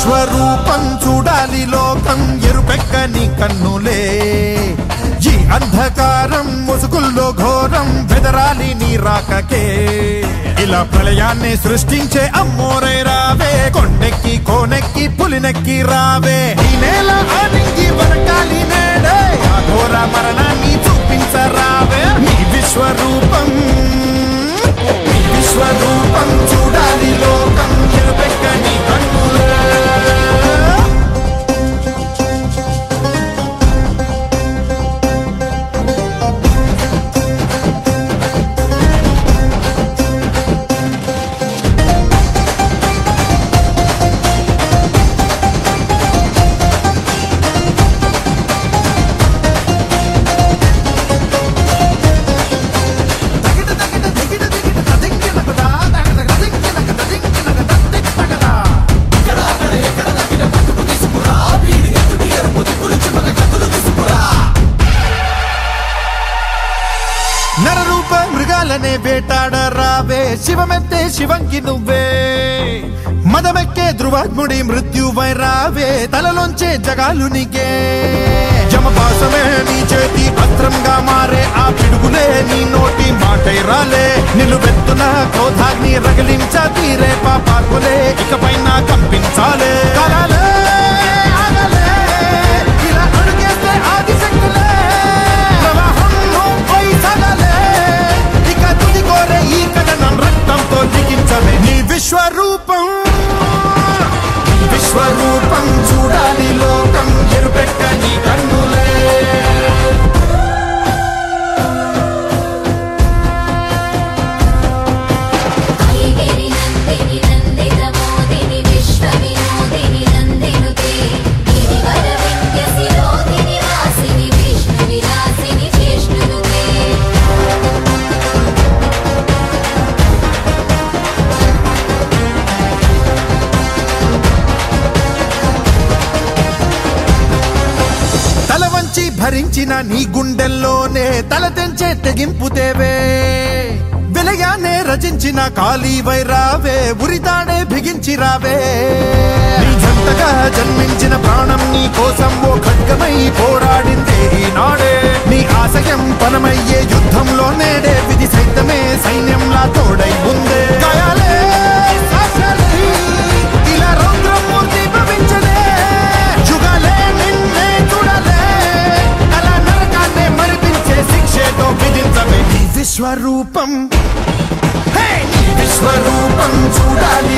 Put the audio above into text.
విశ్వరూపం చూడాలి లోకం ఎరుపెక్కని కన్నులే ఈ అంధకారం ముసుగుల్లో ఘోరం బెదరాలి నీ రాకకే ఇలా ప్రళయాన్ని సృష్టించే అమ్మోరై రావే కొండెక్కి కోనెక్కి పులినెక్కి రావే ఈ నేల ఆనింగి వరకాలి నేడే ఆ ఘోర మరణాన్ని చూపించరావే నీ విశ్వరూపం నీ విశ్వరూపం చూడాలి లోకం ఎరుపెక్కని కన్నులే నరరూప మృగాలనే వేటాడ రావే శివమెత్తే శివంకి నువ్వే మదమెక్కే ధ్రువాగ్ముడి మృత్యువై రావే తలలోంచే జగాలు నీకే జమపాసమే నీ చేతి అస్త్రంగా మారే ఆ పిడుగులే నీ నోటి మాటై రాలే నిలువెత్తున క్రోధాగ్ని రగిలించ తీరే పాపాత్ములే ఇకపైన కంపించాలే కలలే ఆగలే ఇలా అడుగేస్తే ఆదిశక్తులే ప్రవాహంలో పైసలలే ఇక తుది కోరే ఈ కథనం రక్తంతో లిఖించవే నీ విశ్వరూపం నీ విశ్వరూపం చూడాలి లోకం ఎరుపెట్ట నీ కన్నులే ఐగిరి నందిని నందిత మోదిని విశ్వ వినోదిని నందినుతే గిరివర వింధ్య శిరోధిని వాసిని విష్ణు విలాసిని జిష్ణునుతే తల వంచి భరించిన నీ గుండెల్లోనే తల తెంచే తెగింపు తేవే విలయానే రచించిన కాళీ వైరావే ఉరితాడే బిగించి రావే నీ జంటగా జన్మించిన ప్రాణం నీ కోసం ఓ ఖడ్గమై పోరాడిందే ఈనాడే నీ ఆశయం పనమయ్యే యుద్ధంలో నేడే విధి సైతమే సైన్యంలా తోడై ఉందే గాయాలే శాసనై, ఇలా రౌద్రమూర్తి భవించదే యుగాలే నిన్నే చూడలే అలా నరకాన్నే మరిపించే శిక్షేతో విధించవే నీ విశ్వరూపం హే! నీ విశ్వరూపం చూడాలి